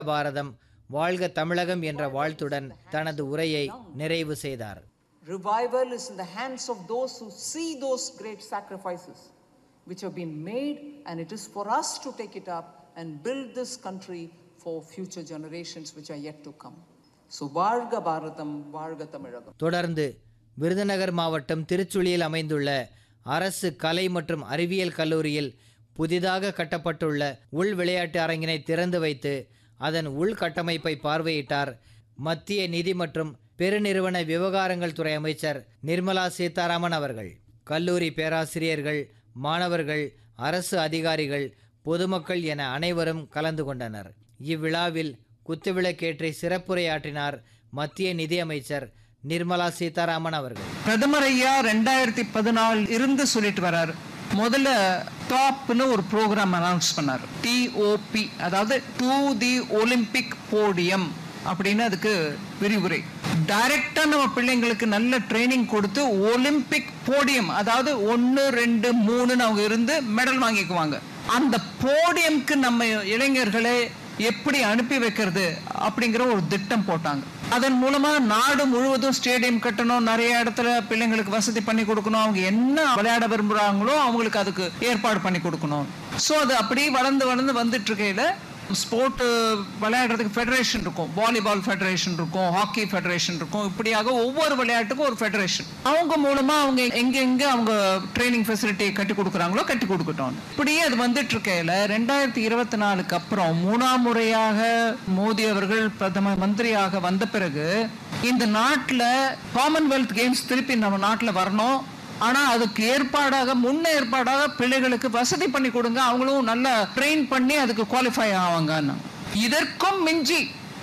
பாரதம் வாழ்க தமிழகம் என்ற வாழ்த்துடன் தனது உரையை நிறைவு செய்தார் Revival is in the hands of those who see those great sacrifices which have been made, and it is for us to take it up and build this country for future generations which are yet to come. So, Varga Bharatam, Varga Tamilagam. தொடர்ந்து விருதுநகர் மாவட்டம் திருச்சுழியில் அமைந்துள்ள அரசு கலை மற்றும் அறிவியல் கல்லூரியில் புதிதாக கட்டப்பட்டுள்ள உள் விளையாட்டு அரங்கினை திறந்து வைத்து அதன் உள்கட்டமைப்பை பார்வையிட்டார் மத்திய நிதி மற்றும் பெருநிறுவன விவகாரங்கள் துறை அமைச்சர் நிர்மலா சீதாராமன் அவர்கள் கல்லூரி பேராசிரியர்கள் மாணவர்கள் அரசு அதிகாரிகள் பொதுமக்கள் என அனைவரும் கலந்து கொண்டனர் இவ்விழாவில் குத்துவிளக்கேற்றி சிறப்புரையாற்றினார் மத்திய நிதியமைச்சர் நிர்மலா சீதாராமன் அவர்கள் பிரதமர் ஐயா ரெண்டாயிரத்தி பதினாலு இருந்து சொல்லிட்டு வர்றாரு முதல்ல டாப்னு ஒரு ப்ரோக்ராம் அனௌன்ஸ் பண்ணார் டிஓபி அதாவது டு தி ஒலிம்பிக் போடியம் அப்படின்னு அதுக்கு விரிவுரை டைரக்டா நம்ம பிள்ளைங்களுக்கு நல்ல ட்ரைனிங் கொடுத்து ஒலிம்பிக் போடியம் அதாவது ஒன்று ரெண்டு மூணுன்னு அவங்க இருந்து மெடல் வாங்கிக்குவாங்க அந்த போடியம்க்கு நம்ம இளைஞர்களை எப்படி அனுப்பி வைக்கிறது அப்படிங்கிற ஒரு திட்டம் போட்டாங்க அதன் மூலமா நாடு முழுவதும் ஸ்டேடியம் கட்டணும் நிறைய இடத்துல பிள்ளைங்களுக்கு வசதி பண்ணி கொடுக்கணும் அவங்க என்ன விளையாட விரும்புறாங்களோ அவங்களுக்கு அதுக்கு ஏற்பாடு பண்ணி கொடுக்கணும் ஸோ அது அப்படியே வளர்ந்து வளர்ந்து வந்துட்டு இருக்கையில ஸ்போர்ட் விளையாடுறதுக்கு ஃபெடரேஷன் இருக்கும் வாலிபால் ஃபெடரேஷன் இருக்கும் ஹாக்கி ஃபெடரேஷன் இருக்கும் இப்படியாக ஒவ்வொரு விளையாட்டுக்கும் ஒரு ஃபெடரேஷன் அவங்க மூலமா அவங்க எங்க எங்க அவங்க ட்ரைனிங் ஃபெசிலிட்டி கட்டி கொடுக்குறாங்களோ கட்டி கொடுக்கட்டும் இப்படியே அது வந்துட்டு இருக்கையில ரெண்டாயிரத்தி இருபத்தி நாலுக்கு அப்புறம் மூணாம் முறையாக மோடி அவர்கள் பிரதம மந்திரியாக வந்த பிறகு இந்த நாட்டில் காமன்வெல்த் கேம்ஸ் திருப்பி நம்ம நாட்டில் வரணும் ஆனா அதுக்கு ஏற்பாடாக முன்ன ஏற்பாடாக பிள்ளைகளுக்கு வசதி பண்ணி கொடுங்க அவங்களும் நல்லா ட்ரெயின் பண்ணி அதுக்கு குவாலிஃபை ஆவாங்க இதற்கும் மிஞ்சி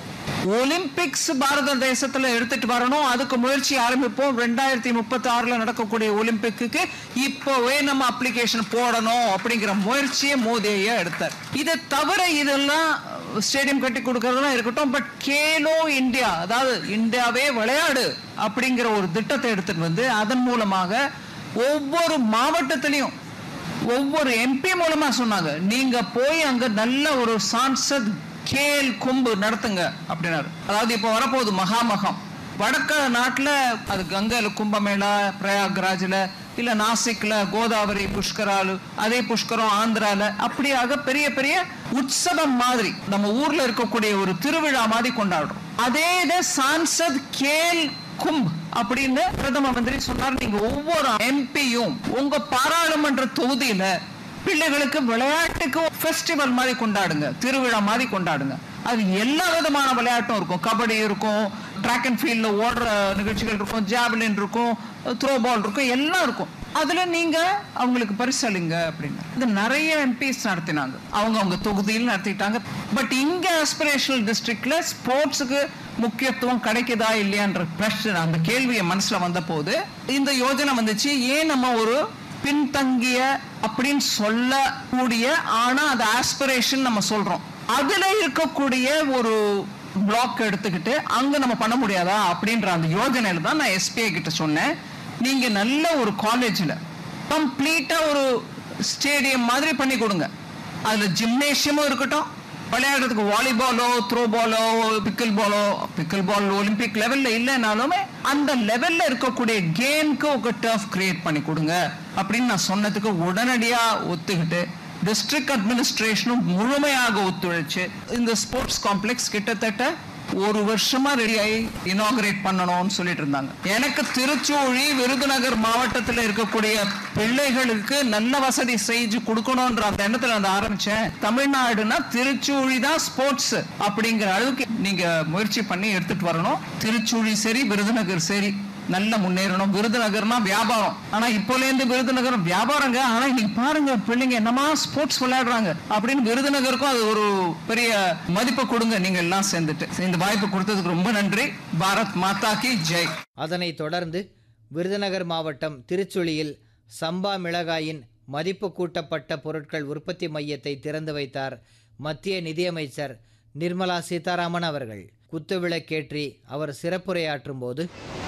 ஒலிம்பிக்ஸ் பாரத தேசத்துல எடுத்துட்டு வரணும் அதுக்கு முயற்சி ஆரம்பிப்போம் ரெண்டாயிரத்தி முப்பத்தி ஆறுல நடக்கக்கூடிய ஒலிம்பிக்கு இப்போவே நம்ம அப்ளிகேஷன் போடணும் அப்படிங்கிற முயற்சியை மோடி ஐயா எடுத்தார் இதை தவிர இதெல்லாம் ஸ்டேடியம் கட்டி கொடுக்கறதெல்லாம் இருக்கட்டும் பட் கேலோ இந்தியா அதாவது இந்தியாவே விளையாடு அப்படிங்கிற ஒரு திட்டத்தை எடுத்துட்டு வந்து அதன் மூலமாக ஒவ்வொரு மாவட்டத்திலையும் ஒவ்வொரு எம்பி மூலமா சொன்னாங்க நீங்க போய் அங்க நல்ல ஒரு சான்சத் கேல் கும்பு நடத்துங்க அப்படின்னாரு அதாவது இப்போ வரப்போகுது மகாமகம் வடக்க நாட்டுல அது கங்கையில கும்பமேளா பிரயாக்ராஜ்ல இல்ல நாசிக்ல கோதாவரி புஷ்கராலு அதே புஷ்கரம் ஆந்திரால அப்படியாக பெரிய பெரிய உற்சவம் மாதிரி நம்ம ஊர்ல இருக்கக்கூடிய ஒரு திருவிழா மாதிரி கொண்டாடுறோம் அதே இதை சான்சத் கேல் கும்ப் அப்படின்னு பிரதம மந்திரி சொன்னார் நீங்க ஒவ்வொரு எம்பியும் உங்க பாராளுமன்ற தொகுதியில பிள்ளைகளுக்கு விளையாட்டுக்கு ஃபெஸ்டிவல் மாதிரி கொண்டாடுங்க திருவிழா மாதிரி கொண்டாடுங்க அது எல்லா விதமான விளையாட்டும் இருக்கும் கபடி இருக்கும் ட்ராக் அண்ட் ஃபீல்ட்ல ஓடுற நிகழ்ச்சிகள் இருக்கும் ஜாவலின் இருக்கும் த்ரோ பால் இருக்கும் எல்லாம் இருக்கும் அதுல நீங்க அவங்களுக்கு பரிசளிங்க அப்படின்னு இது நிறைய எம்பிஸ் நடத்தினாங்க அவங்க அவங்க தொகுதியில் நடத்திட்டாங்க பட் இங்க ஆஸ்பிரேஷனல் டிஸ்ட்ரிக்ட்ல ஸ்போர்ட்ஸுக்கு முக்கியத்துவம் கிடைக்குதா இல்லையான்ற பிரச்சனை அந்த கேள்வி என் மனசுல வந்த போது இந்த யோஜனை வந்துச்சு ஏன் நம்ம ஒரு பின்தங்கிய அப்படின்னு சொல்லக்கூடிய ஆனா அது ஆஸ்பிரேஷன் நம்ம சொல்றோம் அதுல இருக்கக்கூடிய ஒரு பிளாக் எடுத்துக்கிட்டு அங்க நம்ம பண்ண முடியாதா அப்படின்ற அந்த யோஜனையில தான் நான் எஸ்பிஐ கிட்ட சொன்னேன் நீங்க நல்ல ஒரு காலேஜ்ல கம்ப்ளீட்டா ஒரு ஸ்டேடியம் மாதிரி பண்ணி கொடுங்க அதுல ஜிம்னேஷியமும் இருக்கட்டும் விளையாடுறதுக்கு வாலிபாலோ த்ரோ பாலோ பிக்கிள் பாலோ பிக்கிள் பால் ஒலிம்பிக் லெவல்ல இல்லைனாலுமே அந்த லெவல்ல இருக்கக்கூடிய கேம்க்கு ஒரு டர்ஃப் கிரியேட் பண்ணி கொடுங்க அப்படின்னு நான் சொன்னதுக்கு உடனடியா ஒத்துக்கிட்டு டிஸ்ட்ரிக்ட் அட்மினிஸ்ட்ரேஷனும் முழுமையாக ஒத்துழைச்சு இந்த ஸ்போர்ட்ஸ் காம்ப்ளெக்ஸ் கிட்டத்தட்ட ஒரு வருஷமா ரெடி ஆகி இனாகரேட் பண்ணணும்னு சொல்லிட்டு இருந்தாங்க எனக்கு திருச்சூழி விருதுநகர் மாவட்டத்தில் இருக்கக்கூடிய பிள்ளைகளுக்கு நல்ல வசதி செஞ்சு கொடுக்கணும்ன்ற அந்த எண்ணத்துல நான் ஆரம்பிச்சேன் தமிழ்நாடுனா திருச்சூழி தான் ஸ்போர்ட்ஸ் அப்படிங்கிற அளவுக்கு நீங்க முயற்சி பண்ணி எடுத்துட்டு வரணும் திருச்சூழி சரி விருதுநகர் சரி நல்ல முன்னேறணும் விருதுநகர்னா வியாபாரம் ஆனா இப்போல இருந்து விருதுநகர் வியாபாரங்க ஆனா இன்னைக்கு பாருங்க பிள்ளைங்க என்னமா ஸ்போர்ட்ஸ் விளையாடுறாங்க அப்படின்னு விருதுநகருக்கும் அது ஒரு பெரிய மதிப்பை கொடுங்க நீங்க எல்லாம் சேர்ந்துட்டு இந்த வாய்ப்பு கொடுத்ததுக்கு ரொம்ப நன்றி பாரத் மாதா கி ஜெய் அதனைத் தொடர்ந்து விருதுநகர் மாவட்டம் திருச்சுழியில் சம்பா மிளகாயின் மதிப்பு கூட்டப்பட்ட பொருட்கள் உற்பத்தி மையத்தை திறந்து வைத்தார் மத்திய நிதியமைச்சர் நிர்மலா சீதாராமன் அவர்கள் குத்துவிளக்கேற்றி அவர் சிறப்புரையாற்றும் போது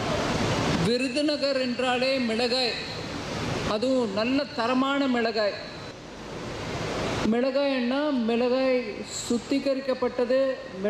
விருதுநகர் என்றாலே மிளகாய் அதுவும் நல்ல தரமான மிளகாய் மிளகாய் எண்ணெய் மிளகாய் சுத்திகரிக்கப்பட்டது